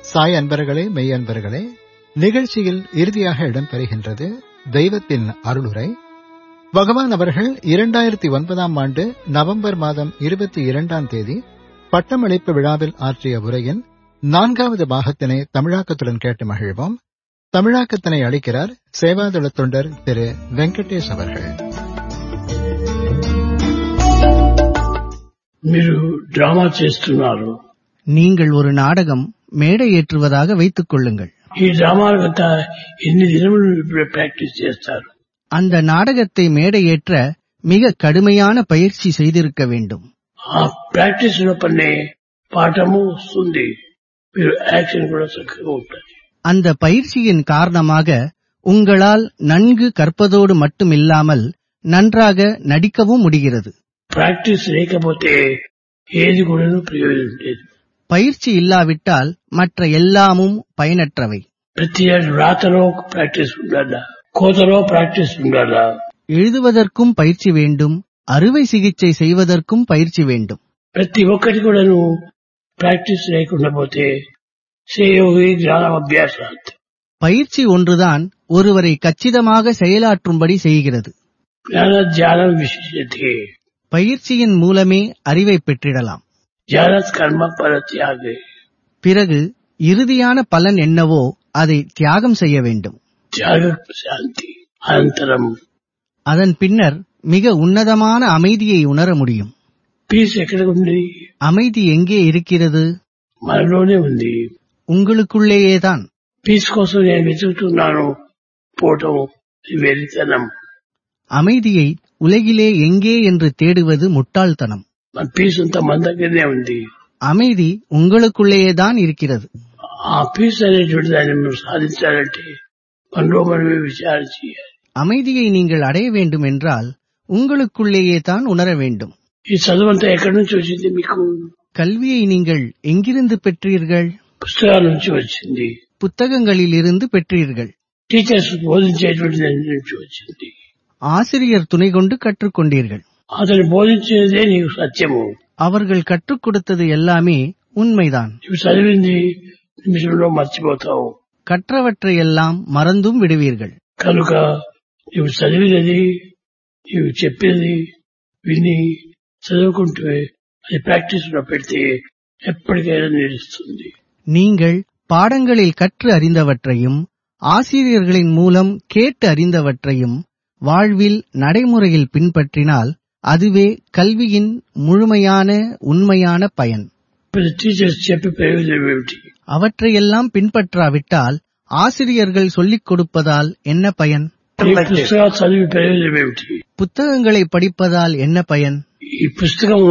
சாய் அன்பர்களே மெய் அன்பர்களே நிகழ்ச்சியில் இறுதியாக இடம்பெறுகின்றது தெய்வத்தின் அருளுரை பகவான் அவர்கள் இரண்டாயிரத்தி ஒன்பதாம் ஆண்டு நவம்பர் மாதம் இருபத்தி இரண்டாம் தேதி பட்டமளிப்பு விழாவில் ஆற்றிய உரையின் நான்காவது பாகத்தினை தமிழாக்கத்துடன் கேட்டு மகிழ்வோம் தமிழாக்கத்தினை அளிக்கிறார் சேவாதள தொண்டர் திரு வெங்கடேஷ் அவர்கள் మీరు డ్రామా చేస్తున్నారు நீங்கள் ஒரு நாடகம் மேடை ஏற்றுவதாக வைத்துக் கொள்ளுங்கள் ఈ డ్రామాలకంతా ఎన్ని దినములు ఇప్పుడు ప్రాక్టీస్ చేస్తారు அந்த நாடகத்தை மேடை ஏற்ற மிக கடுமையான பயிற்சி செய்திருக்க வேண்டும் ఆ ప్రాక్టీస్ లోపలనే పాఠము వస్తుంది మీరు యాక్షన్ కూడా చక్కగా ఉంటుంది அந்த పயிற்சியின் காரணமாக உங்களால் நன்கு கற்பதோடு மட்டுமில்லாமல் நன்றாக நடிக்கவும் முடிகிறது ప్రాక్టీస్ లేకపోతే ఏది కూడా ప్రయోజనం లేదు பயிற்சி இல்லாவிட்டால் மற்ற எல்லாமும் பயனற்றவை ప్రతి రాతలో ప్రాక్టీస్ ఉండాలా కోతలో ప్రాక్టీస్ ఉండాలా எழுதுவதற்கும் பயிற்சி வேண்டும் அறுவை சிகிச்சை செய்வதற்கும் பயிற்சி வேண்டும் ప్రతి ఒక్కటి కూడాను ప్రాక్టీస్ లేకుండా పోతే సేయోగి జ్ఞానం అభ్యాసాత్ பயிற்சி ஒன்றுதான் ஒருவரை கச்சிதமாக செயலாற்றும்படி செய்கிறது జ్ఞాన ధ్యానం విశిష్టతే பயிற்சியின் மூலமே அறிவை பெற்றிடலாம் ధ్యానత్ కర్మ పర త్యాగే பிறகு இறுதியான பலன் என்னவோ அதை தியாகம் செய்ய வேண்டும் త్యాగ శాంతి అనంతరం அதன் பின்னர் மிக உன்னதமான அமைதியை உணர முடியும் పీస్ ఎక్కడ ఉంది அமைதி எங்கே இருக்கிறது మనలోనే ఉంది உங்களுக்குள்ளேயேதான் పీస్ కోసం నేను వెతుకుతున్నాను పోవటం ఇది వెరితనం அமைதியை உலகிலே எங்கே என்று தேடுவது முட்டாள்தனம் మన పీస్ అంతా మన దగ్గరనే ఉంది அமைதி உங்களுக்குள்ளேயேதான் இருக்கிறது ఆ పీస్ అనేటువంటి దాన్ని మనం సాధించాలంటే మనలో మనమే విచారణ చేయాలి அமைதியை நீங்கள் அடைய வேண்டும் என்றால் உங்களுக்குள்ளேயே தான் உணர வேண்டும் ఈ చదువంతా ఎక్కడి నుంచి వచ్చింది మీకు கல்வியை நீங்கள் எங்கிருந்து பெற்றீர்கள் పుస్తకాల నుంచి వచ్చింది புத்தகங்களிலிருந்து பெற்றீர்கள் టీచర్స్ బోధించేటువంటి దాని నుంచి వచ్చింది ஆசிரியர் துணை கொண்டு கற்றுக்கொண்டீர்கள் అతను బోధించేదే నీకు సత్యము அவர்கள் கற்றுக் கொடுத்தது எல்லாமே உண்மைதான் నువ్వు చదివింది నిమిషంలో మర్చిపోతావు கற்றவற்றையெல்லாம் மறந்தும் விடுவீர்கள் కనుక నువ్వు చదివినది నువ్వు చెప్పేది విని చదువుకుంటే అది ప్రాక్టీస్ లో పెడితే ఎప్పటికైనా నిలుస్తుంది நீங்கள் பாடங்களில் கற்று அறிந்தவற்றையும் ஆசிரியர்களின் மூலம் கேட்டு அறிந்தவற்றையும் வாழ்வில் நடைமுறையில் பின்பற்றினால் அதுவே கல்வியின் முழுமையான உண்மையான பயன் ఇప్పుడు టీచర్స్ చెప్పే ప్రయోజనం ఏమిటి அவற்றையெல்லாம் பின்பற்றாவிட்டால் ஆசிரியர்கள் சொல்லிக் கொடுப்பதால் என்ன பயன் ఈ పుస్తకాలు చదివి ప్రయోజనం ఏమిటి புத்தகங்களை படிப்பதால் என்ன பயன் ఈ పుస్తకము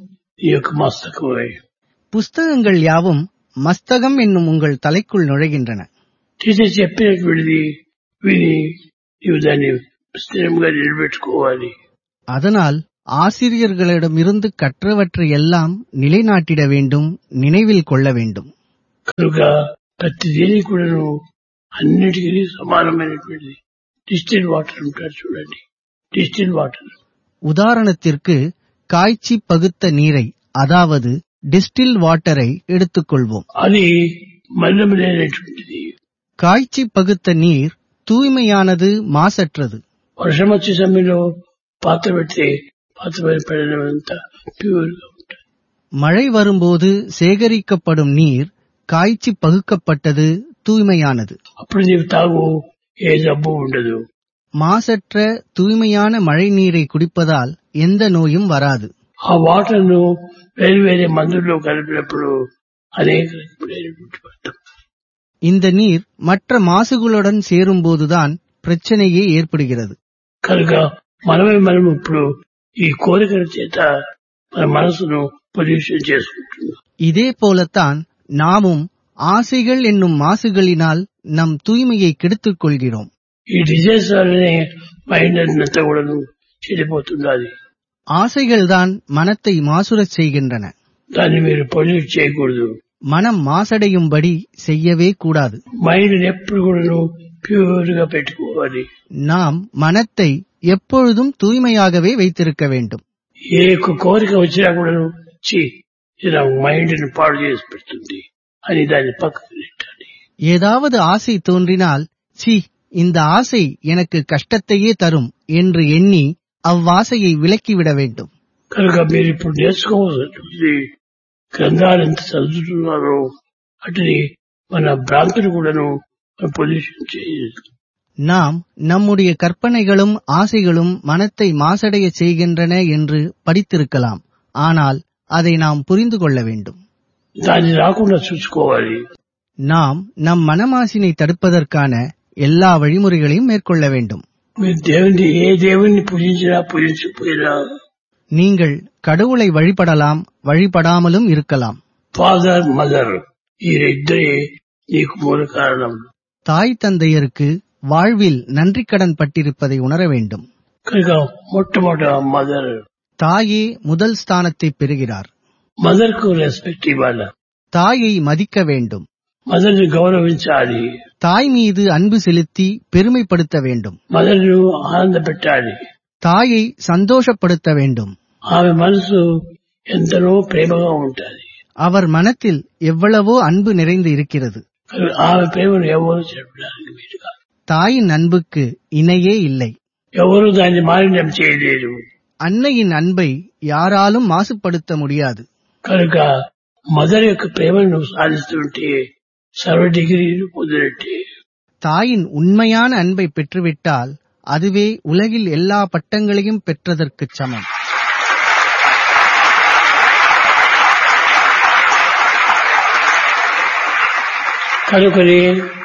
ఈ యొక్క మస్తకమే புஸ்தகங்கள் யாவும் மஸ்தகம் என்னும் உங்கள் தலைக்குள் நுழைகின்றன టీచర్ చెప్పినటువంటిది విని నీవు దాన్ని స్థిరంగా నిలబెట్టుకోవాలి அதனால் ஆசிரியர்களிடமிருந்து கற்றவற்றை எல்லாம் நிலைநாட்டிட வேண்டும் நினைவில் கொள்ள வேண்டும் కనుక ప్రతి దేనికి కూడాను అన్నిటికీ సమానమైనటువంటిది డిస్టిల్ వాటర్ ఉంటారు చూడండి డిస్టిల్ వాటర్ உதாரணத்திற்கு காய்ச்சி பகுத்த நீரை அதாவது டிஸ்டில் வாட்டரை எடுத்துக்கொள்வோம் అది మలినం లేనటువంటిది காய்ச்சி பகுத்த நீர் தூய்மையானது மாசற்றது వర్షం వచ్చే సమయంలో పాత్ర పెడితే పాత్ర పైన పడినంత ప్యూర్ గా ఉంటుంది மழை வரும்போது சேகரிக்கப்படும் நீர் காய்ச்சி பகுக்கப்பட்டது தூய்மையானது అప్పుడు నీవు తాగు ఏ జబ్బు ఉండదు மாசற்ற தூய்மையான மழை நீரை குடிப்பதால் எந்த நோயும் வராது ఆ వాటర్ ను వేరే వేరే మందుల్లో కలిపినప్పుడు అనేక రకములైనటువంటి పదార్థం. இந்த நீர் மற்ற மாசுகளுடன் சேரும்போதுதான் பிரச்சனையே ஏற்படுகிறது కనుక మనమే మనం ఇప్పుడు ఈ కోరికల చేత మన మనసును పొల్యూషన్ చేసుకుంటున్నాం இதே போலத்தான் நாமும் ஆசைகள் என்னும் மாசுகளினால் நம் தூய்மையை கெடுத்துக் கொள்கிறோம் ఈ డిజైన్స్ వల్లనే మైండ్ అంతా కూడా చెడిపోతుంది అది ஆசைகள்தான் மனத்தை மாசுரச் செய்கின்றன దాన్ని మీరు పొల్యూట్ చేయకూడదు மனம் மாசடையும்படி செய்யவே கூடாது మైండ్ ఎప్పుడు కూడా ప్యూర్ గా పెట్టుకోవాలి நாம் மனத்தை எப்பொழுதும் தூய்மையாகவே வைத்திருக்க வேண்டும் ఏ ఒక్క కోరిక వచ్చినా కూడా చి ఇది నా మైండ్ ని పాడు చేసి పెడుతుంది అని దాన్ని పక్కకు ஏதாவது ஆசை தோன்றினால் சி இந்த ஆசை எனக்கு కష్టத்தையே తரும் என்று ఎన్ని అవ్వాసயை విలక్కివిడ வேண்டும் కనుక మీరు ఇప్పుడు నేర్చుకోవాల్సినటువంటి గ్రంథాలు ఎంత చదువుతున్నారో అటుని మన భ్రాంతిని కూడాను మనం పొల్యూషన్ చేయదు நாம் நம்முடைய கற்பனைகளும் ஆசைகளும் மனத்தை மாசடைய செய்கின்றன என்று படித்திருக்கலாம் ஆனால் அதை நாம் புரிந்து கொள்ள வேண்டும் దాన్ని రాకుండా చూసుకోవాలి நாம் நம் மனமாசினை தடுப்பதற்கான எல்லா வழிமுறைகளையும் மேற்கொள்ள வேண்டும் మీరు దేవుని ఏ దేవుణ్ణి పూజించినా పూజించకపోయినా நீங்கள் கடவுளை வழிபடலாம் வழிபடாமலும் இருக்கலாம் ఫాదర్ మదర్ ఈ ఇద్దరే నీకు మూల కారణం தாய் தந்தையருக்கு வாழ்வில் நன்றிக்கடன் பட்டிருப்பதை உணர வேண்டும் కనుక మొట్టమొదట మదర్ தாயே முதல் ஸ்தானத்தை பெறுகிறார் మదర్ కు రెస్పెక్ట్ ఇవ్వాలి தாயை மதிக்க வேண்டும் మదర్ ని గౌరవించాలి தாய் மீது அன்பு செலுத்தி பெருமைப்படுத்த வேண்டும் మదర్ ను ఆనంద పెట్టాలి தாயை சந்தோஷப்படுத்த வேண்டும் ఆమె మనసు ఎంతనో ప్రేమగా ఉంటుంది அவர் மனத்தில் எவ்வளவோ அன்பு நிறைந்து இருக்கிறது కనుక ఆమె ప్రేమను ఎవరు చెప్పడానికి వీలు కాదు தாயின் அன்புக்கு இணையே இல்லை ఎవరు దాన్ని మాలిన్యం చేయలేరు அன்னையின் அன்பை யாராலும் மாசுபடுத்த முடியாது కనుక మదర్ యొక్క ప్రేమను నువ్వు సాధిస్తుంటే సర్వ డిగ్రీలు పొందినట్టే தாயின் உண்மையான அன்பை பெற்றுவிட்டால் அதுவே உலகில் எல்லா பட்டங்களையும் பெற்றதற்குச் சமம் కనుకనే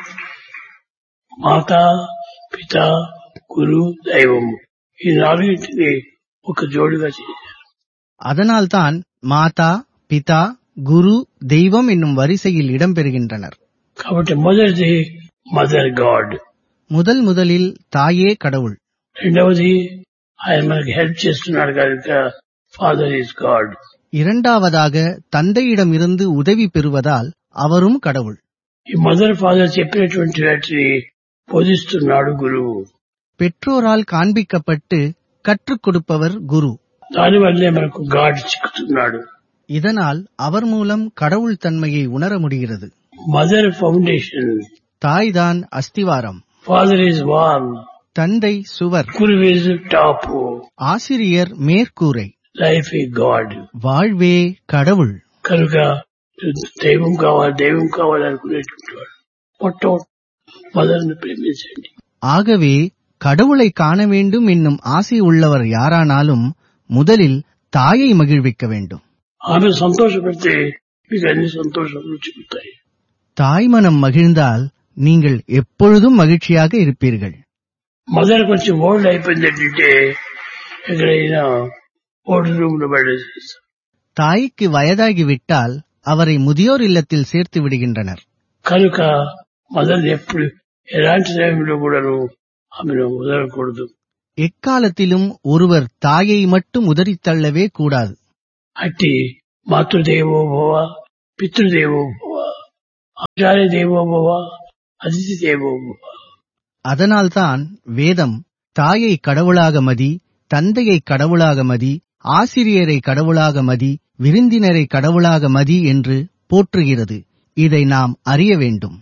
మాత పిత గురు దైవము ఈ నాలుగింటిని ఒక జోడిగా చేశారు அதனால்தான் மாதா பிதா குரு தெய்வம் என்னும் வரிசையில் இடம்பெறுகின்றனர் కాబట్టి మొదటిది మదర్ గాడ్ முதல் முதலில் தாயே கடவுள் రెండవది ఆయన మనకి హెల్ప్ చేస్తున్నాడు కనుక ఫాదర్ ఈజ్ గాడ్ இரண்டாவதாக தந்தையிடமிருந்து உதவி பெறுவதால் அவரும் கடவுள் ఈ మదర్ ఫాదర్ చెప్పినటువంటి వాటిని బోధిస్తున్నాడు గురువు பெற்றோரால் காண்பிக்கப்பட்டு கற்றுக் கொடுப்பவர் குரு దానివల్లే మనకు గాడ్ చిక్కుతున్నాడు இதனால் அவர் மூலம் கடவுள் தன்மையை உணர முடிகிறது మదర్ ఫౌండేషన్ தாய்தான் அஸ்திவாரம் ఫాదర్ ఈజ్ వాల్ தந்தை சுவர் గురువు ఈజ్ టాప్ ஆசிரியர் మేర్కూரை లైఫ్ ఈ గాడ్ வாழ்வே கடவுள் కనుక దైవం కావాలి దైవం కావాలనుకునేటువంటి వాడు మొట్టమొదటి మదర్ని ప్రేమించండి ஆகவே கடவுளை காண வேண்டும் என்னும் ஆசை உள்ளவர் யாரானாலும் முதலில் தாயை மகிழ்விக்க வேண்டும் ఆమె సంతోషపెడితే మీకు అన్ని సంతోషాలు చిక్కుతాయి தாய் மனம் மகிழ்ந்தால் நீங்கள் எப்பொழுதும் மகிழ்ச்சியாக இருப்பீர்கள் మదర్ కొంచెం ఓల్డ్ అయిపోయింది ఏంటంటే ఎక్కడైనా ఓల్డ్ రూమ్ లో పడేసేస్తాం தாய்க்கு வயதாகிவிட்டால் அவரை முதியோர் இல்லத்தில் சேர்த்து விடுகின்றனர் కనుక మదర్ ఎప్పుడు ఎలాంటి టైంలో కూడాను ఆమెను వదలకూడదు எக்காலத்திலும் ஒருவர் தாயை மட்டும் உதறித் தள்ளவே கூடாது అట్టి మాతృదేవో భవ పితృదేవో భవ ఆచార్య దేవో భవ అతిథి దేవో భవ அதனால்தான் வேதம் தாயை கடவுளாக மதி தந்தையை கடவுளாக மதி ஆசிரியரை கடவுளாக மதி விருந்தினரை கடவுளாக மதி என்று போற்றுகிறது இதை நாம் அறிய வேண்டும்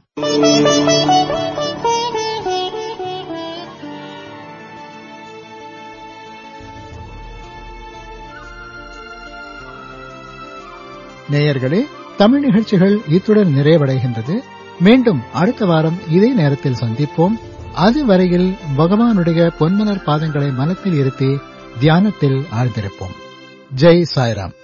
நேயர்களே தமிழ் நிகழ்ச்சிகள் இத்துடன் நிறைவடைகின்றது மீண்டும் அடுத்த வாரம் இதே நேரத்தில் சந்திப்போம் அதுவரையில் பகவானுடைய பொன்மலர் பாதங்களை மனத்தில் இருத்தி தியானத்தில் ஆழ்ந்திருப்போம் ஜெய் சாய்ராம்